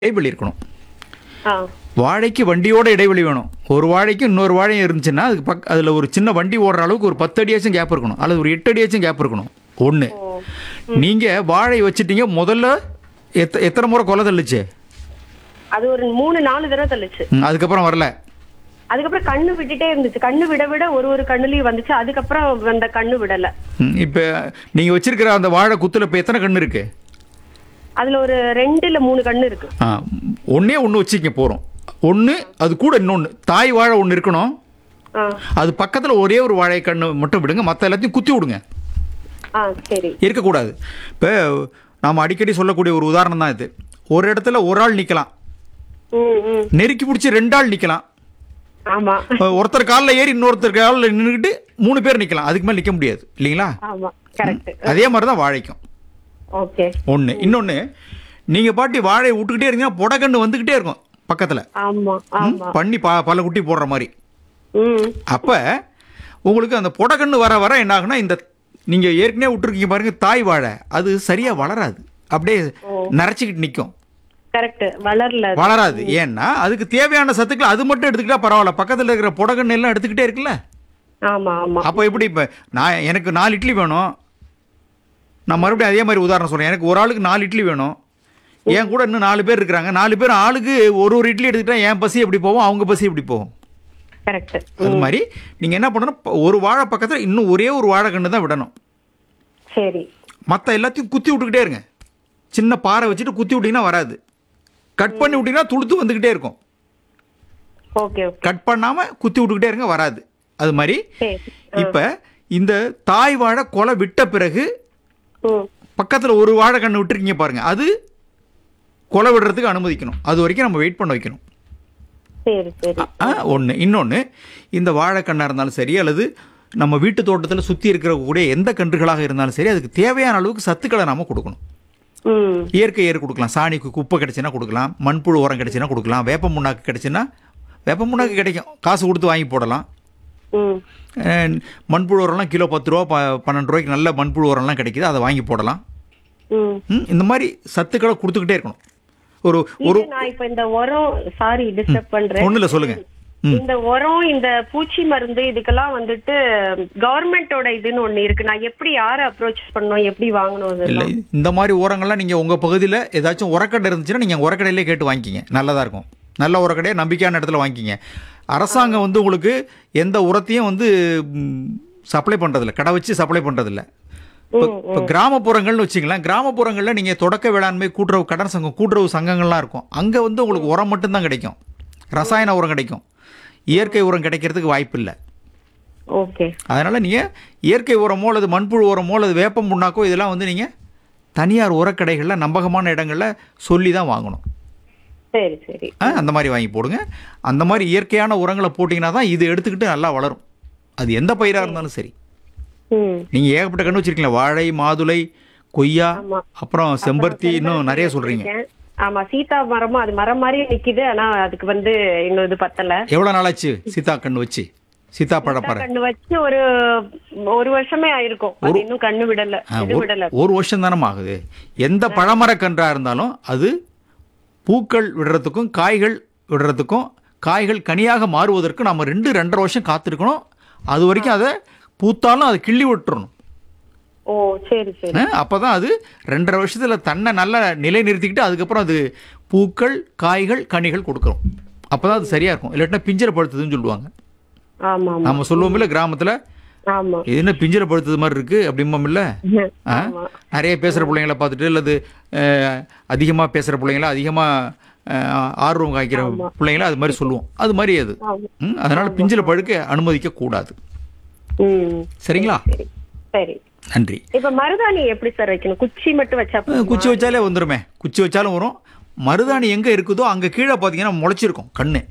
இடைவெளி இருக்கணும் ஆ வாழைக்கு வண்டியோட இடைவெளி வேணும் ஒரு வாழைக்கு இன்னொரு வாழையும் இருந்துச்சுன்னா அதுக்கு பக் அதில் ஒரு சின்ன வண்டி ஓடுற அளவுக்கு ஒரு பத்து அடியாச்சும் கேப் இருக்கணும் அல்லது ஒரு எட்டு அடியாச்சும் கேப் இருக்கணும் ஒன்று ஓ நீங்கள் வாழை வச்சுட்டீங்க முதல்ல எத்த எத்தனை முறை கொலை தள்ளுச்சு அது ஒரு மூணு நாலு தடவை தள்ளுச்சு ம், அதுக்கப்புறம் வரல அதுக்கப்புறம் கண்ணு விட்டுட்டே இருந்துச்சு கண்ணு விட விட ஒரு ஒரு கண்ணுலயும் வந்துச்சு அதுக்கப்புறம் அந்த கண்ணு விடல இப்போ நீங்கள் வச்சிருக்கிற அந்த வாழை குத்தில் இப்போ எத்தனை கன்று இருக்கு அதுல ஒரு ரெண்டு இல்ல மூணு கண்ணு இருக்கு ஆ ஒன்றே ஒன்று வச்சுக்க போகிறோம் ஒன்று அது கூட இன்னொன்று தாய் வாழை ஒன்று இருக்கணும் ஆ அது பக்கத்தில் ஒரே ஒரு வாழை கன்று மட்டும் விடுங்க மற்ற எல்லாத்தையும் குத்தி விடுங்க ஆ சரி இருக்கக்கூடாது இப்போ நாம் அடிக்கடி சொல்லக்கூடிய ஒரு உதாரணம் தான் இது ஒரு இடத்துல ஒரு ஆள் நிற்கலாம் ம் ம் நெருக்கி பிடிச்சி ரெண்டு ஆள் நிற்கலாம் ஆமா ஒருத்தர் காலில் ஏறி இன்னொருத்தர் காலில் நின்றுக்கிட்டு மூணு பேர் நிற்கலாம் அதுக்கு மேலே நிற்க முடியாது இல்லைங்களா ஆமா கரெக்ட் அதே மாதிரி தான் வாழைக்கும் ஓகே ஒன்று இன்னொன்று நீங்கள் பாட்டி வாழையை விட்டுக்கிட்டே இருந்தீங்கன்னா புடக்கன்று வந்துக்கிட்டே இருக்கும் பக்கத்தில் ஆமா ஆமா பண்ணி பா பல குட்டி போடுற மாதிரி ம் அப்போ உங்களுக்கு அந்த புடக்கன்று வர வர என்ன ஆகுனா இந்த நீங்கள் ஏற்கனவே விட்டுருக்கீங்க பாருங்க தாய் வாழை அது சரியாக வளராது அப்படியே நரைச்சிக்கிட்டு நிற்கும் கரெக்ட் வளரல அது. வளராது ஏன்னா அதுக்கு தேவையான சத்துக்கள் அது மட்டும் எடுத்துக்கிட்டா பரவாயில்ல பக்கத்தில் இருக்கிற புடக்கன்று எல்லாம் எடுத்துக்கிட்டே இருக்குல்ல ஆமா ஆமா அப்போ எப்படி இப்போ நான் எனக்கு நாலு இட்லி வேணும் நான் மறுபடியும் அதே மாதிரி உதாரணம் சொல்கிறேன் எனக்கு ஒரு ஆளுக்கு நாலு இட்லி வேணும் என் கூட இன்னும் நாலு பேர் இருக்கிறாங்க நாலு பேர் ஆளுக்கு ஒரு ஒரு இட்லி எடுத்துக்கிட்டா என் பசி எப்படி போகும் அவங்க பசி எப்படி போகும் கரெக்ட் அது மாதிரி நீங்கள் என்ன பண்ணணும் ப- ஒரு வாழை பக்கத்தில் இன்னும் ஒரே ஒரு வாழைக்கன்று தான் விடணும் சரி மற்ற எல்லாத்தையும் குத்தி விட்டுக்கிட்டே இருங்க சின்ன பாறை வச்சுட்டு குத்தி விட்டிங்கன்னா வராது கட் பண்ணி விட்டிங்கன்னா துளுத்து வந்துக்கிட்டே இருக்கும் ஓகே ஓகே கட் பண்ணாமல் குத்தி விட்டுக்கிட்டே இருங்க வராது அது மாதிரி சரி இப்போ இந்த தாய் வாழை கொலை விட்ட பிறகு ம் பக்கத்தில் ஒரு வாழைக்கன்று விட்டுருக்கீங்க பாருங்க அது கொலை விடுறதுக்கு அனுமதிக்கணும் அது வரைக்கும் நம்ம வெயிட் பண்ண வைக்கணும் சரி சரி ஒன்று இன்னொன்று இந்த வாழைக்கண்ணாக இருந்தாலும் சரி அல்லது நம்ம வீட்டு தோட்டத்தில் சுற்றி இருக்கிற கூடிய எந்த கன்றுகளாக இருந்தாலும் சரி அதுக்கு தேவையான அளவுக்கு சத்துக்களை நாம கொடுக்கணும் ம் இயற்கை ஏறு கொடுக்கலாம் சாணிக்கு குப்பை கிடைச்சுன்னா கொடுக்கலாம் மண்புழு உரம் கிடைச்சுன்னா கொடுக்கலாம் வேப்ப முன்னாக்கு கிடைச்சுன்னா வேப்ப முன்னாக்கு கிடைக்கும் காசு கொடுத்து வாங்கி போடலாம் ம் அஹ் மண்புழு உரம்லாம் கிலோ பத்து ரூபா ப பன்னெண்டு ரூபாய்க்கு நல்ல மண்புழு உரம்லாம் கிடைக்குது அதை வாங்கி போடலாம் ம் ம், இந்த மாதிரி சத்துக்களை கொடுத்துக்கிட்டே இருக்கணும் ஒரு ஒரு இது நான் இப்ப இந்த உரம் சாரி டிஸ்டர்ப் பண்றேன் ஒன்றும் இல்லை சொல்லுங்கள் ம் இந்த உரம் இந்த பூச்சி மருந்து இதுக்கெல்லாம் வந்துட்டு கவர்மெண்டோட இதுன்னு ஒண்ணு இருக்கு நான் எப்படி யாரை அப்ரோச் பண்ணணும் எப்படி வாங்கணும் இல்லை அதெல்லாம் இந்த மாதிரி உரங்கள்லாம் நீங்கள் உங்கள் பகுதியில் ஏதாச்சும் உரக்கடை இருந்துச்சுன்னா நீங்கள் உரக்கடையிலே கேட்டு வாங்கிக்கிங்க நல்லதாக இருக்கும் நல்ல உரக்கடையை நம்பிக்கையான இடத்துல வாங்கிக்கிங்க அரசாங்கம் வந்து உங்களுக்கு எந்த உரத்தையும் வந்து சப்ளை பண்ணுறதில்ல கடை வச்சு சப்ளை பண்ணுறதில்ல இப்போ இப்போ கிராமப்புறங்கள்னு வச்சிங்களேன் கிராமப்புறங்களில் நீங்கள் தொடக்க வேளாண்மை கூட்டுறவு கடன் சங்கம் கூட்டுறவு சங்கங்கள்லாம் இருக்கும் அங்கே வந்து உங்களுக்கு உரம் மட்டும்தான் கிடைக்கும் ரசாயன உரம் கிடைக்கும் இயற்கை உரம் கிடைக்கிறதுக்கு வாய்ப்பு இல்லை ஓகே அதனால் நீங்கள் இயற்கை உரமோ அல்லது மண்புழு உரமோ அல்லது வேப்பம் புண்ணாக்கோ இதெல்லாம் வந்து நீங்கள் தனியார் உரக்கடைகளில் நம்பகமான இடங்களில் சொல்லி தான் வாங்கணும் சரி சரி ஆ, அந்த மாதிரி வாங்கி போடுங்க அந்த மாதிரி இயற்கையான உரங்களை போட்டிங்கன்னா தான் இது எடுத்துக்கிட்டு நல்லா வளரும் அது எந்த பயிராக இருந்தாலும் சரி ம் நீங்கள் ஏகப்பட்ட கண்டு வச்சிருக்கீங்களா வாழை மாதுளை கொய்யா ஆமா. அப்புறம் செம்பருத்தி இன்னும் நிறைய சொல்கிறீங்க இருக்கேன். ஆமா சீதா மரமும் அது மரம் மாதிரி நிக்குது ஆனா அதுக்கு வந்து இன்னும் இது பத்தல எவ்வளோ நாளாச்சு சீதா கன்று வச்சு சீதாப்பழ பாரு கண்ணு வச்சு ஒரு ஒரு வருஷமே ஆயிருக்கும் அது இன்னும் கண்ணு விடல இது விடல ஒரு வருஷம் தானே ஆகுது எந்த பழமரக்கன்றாக இருந்தாலும் அது பூக்கள் விடுறதுக்கும் காய்கள் விடுறதுக்கும் காய்கள் கனியாக மாறுவதற்கு நம்ம ரெண்டு ரெண்டரை வருஷம் காத்திருக்கணும் அது வரைக்கும் அதை பூத்தாலும் அதை கிள்ளி விட்டுறணும் ஓ சரி சரி அப்போ தான் அது ரெண்டரை வருஷத்தில் தன்னை நல்லா நிலை நிறுத்திக்கிட்டு அதுக்கப்புறம் அது பூக்கள் காய்கள் கனிகள் கொடுக்குறோம் அப்போ தான் அது சரியாக இருக்கும் இல்லாட்டினா பிஞ்சரை படுத்துதுன்னு சொல்லுவாங்க ஆமா ஆமா நம்ம சொல்லுவோம்ல கிராமத்தில் ஆமா இது என்ன பிஞ்சரை படுத்தது மாதிரி இருக்குது அப்படிம்போம்ல ஆ? ஆமா நிறைய பேசுகிற பிள்ளைங்கள பார்த்துட்டு அல்லது அதிகமாக பேசுகிற பிள்ளைங்கள அதிகமாக ஆர்வம் காய்க்கிற பிள்ளைங்கள அது மாதிரி சொல்லுவோம் அது மாதிரி அது ஆமா ம், அதனால பிஞ்சில் பழுக்க அனுமதிக்க கூடாது ம் சரிங்களா சரி சரி நன்றி இப்ப மருதாணி எப்படி சார் வைக்கணும் குச்சி மட்டும் வச்சா அஹ், போதுமா? குச்சி வச்சாலே வந்துருமே குச்சி வச்சாலும் வரும் மருதாணி எங்கே இருக்குதோ அங்கே கீழே பார்த்தீங்கன்னா முளைச்சிருக்கும் கண்ணு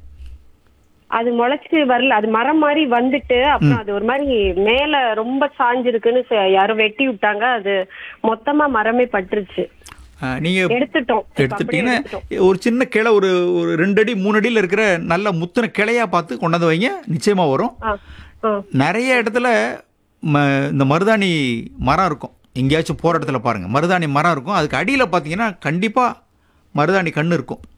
அது முளைச்சு வரல அது மரம் மாதிரி வந்துட்டு அப்புறம் அது ஒரு மாதிரி மேல ரொம்ப சாஞ்சிருக்குன்னு ச- யாரோ வெட்டி விட்டாங்க அது மொத்தமா மரமே பட்டுருச்சு நீங்கள் எடுத்துட்டோம் இப்ப அப்படியே எடுத்துட்டீங்கன்னா எடுத்துட்டோம். ஒரு சின்ன கிளை ஒரு ஒரு ரெண்டு அடி மூணு அடியில் இருக்கிற நல்ல முத்தின கிளையா பார்த்து கொண்டாந்து வைங்க நிச்சயமாக வரும் ஆ, ஆ. நிறைய இடத்துல ம இந்த மருதாணி மரம் இருக்கும் எங்கேயாச்சும் போகிற இடத்துல பாருங்கள் மருதாணி மரம் இருக்கும் அதுக்கு அடியில் பார்த்தீங்கன்னா கண்டிப்பாக மருதாணி கன்று இருக்கும்